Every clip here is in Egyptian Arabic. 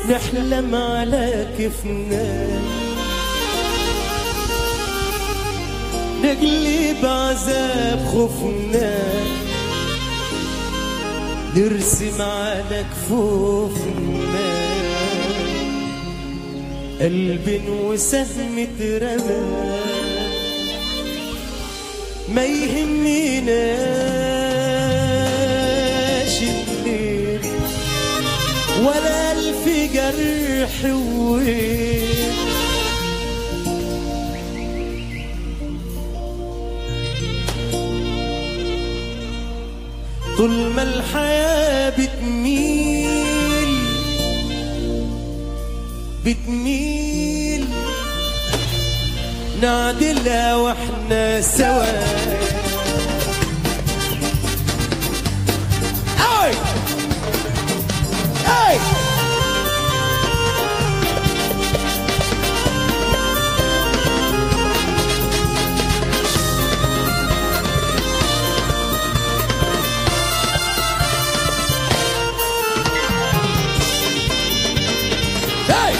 نحلم على كيفنا نقلب عذاب خوفنا نرسم على كفوفنا قلب وسهم اترمى ما يهمناش الليل ولا ألف جرح وويل طول ما الحياة بتميل بتميل نعدلها واحنا سوا أي أي Hey!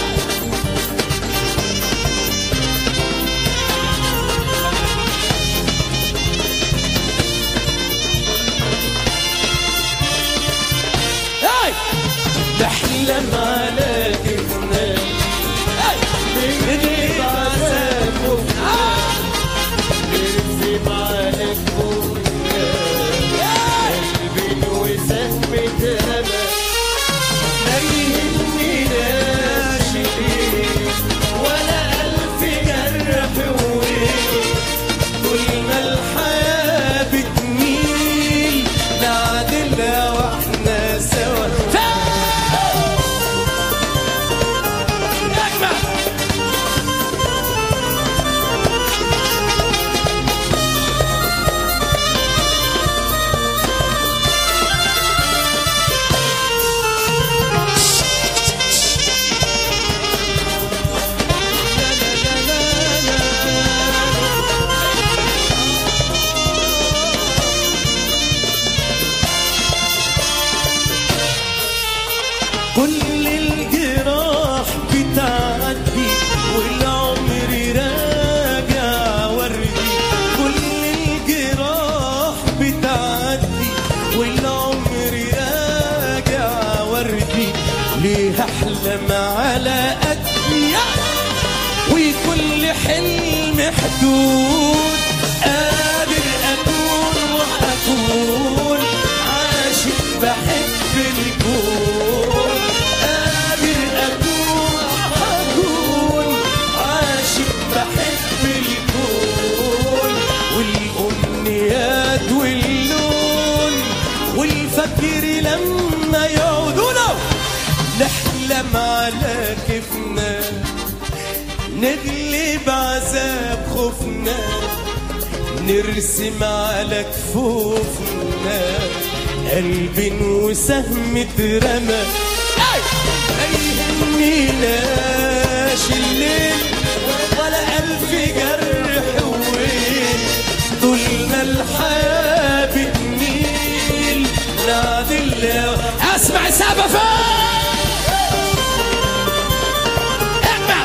هاي نحلم على كيفنا نجيب عذاب نرسم على كفوفنا قلبي وسهم اترمى ما يهمناش ليه ولا ألف جرح وويل طول ما الحياة بتميل نعدلها واحنا سوا أجمل كل الجراح بتعدي والعمر راجع وردي كل الجراح بتعدي والعمر راجع وردي ليه احلم على قدي وكل حلم حدود قادر اكون وهكون عاشق بحب الكون قادر اكون وهكون عاشق بحب الكون والامنيات واللون والفكر لما يعودونا نحلم على كيفنا نغلب عذاب خوفنا نرسم على كفوفنا قلب وسهم اترمى أي! ما يهمناش الليل ولا ألف جرح وويل طول ما الحياة بتميل نعدل اسمع سابة فين اجمع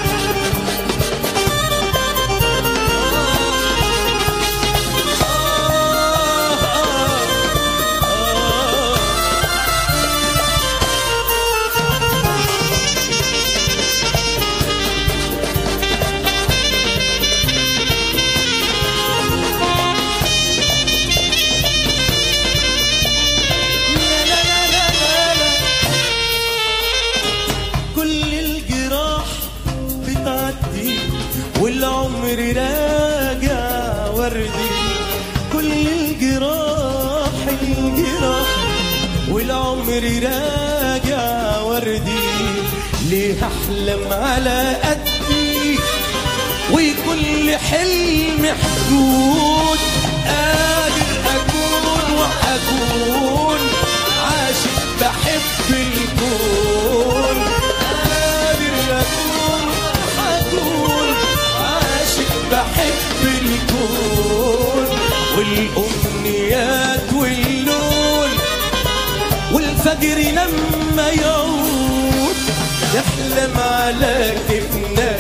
كل الجراح بتعدي والعمر راجع وردي كل الجراح الجراح والعمر راجع وردي ليه احلم على قدي وكل حلم حدود قادر اكون واكون عاشق بحب الكون قادر اكون واكون عاشق بحب الكون والامنيات واللون والفجر لما يعود نحلم على كيفنا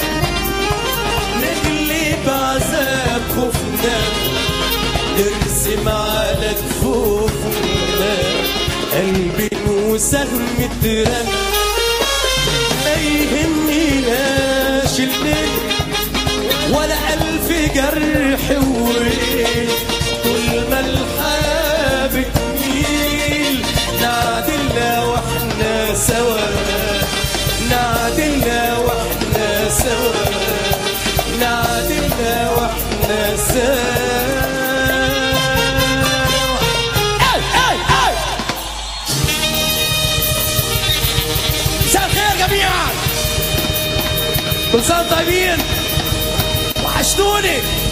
نغلب عذاب خوفنا نرسم على كفوفنا قلبي وسهم ترن ما يهمنيناش الليل ولا ألف جرح وويل طول ما الحياة بتميل نعدلنا واحنا سوا نعدلنا واحنا سوا نعدلنا واحنا سوا اي اي اي مساء الخير جميعا كل سنه وأنتم طيبين وحشتوني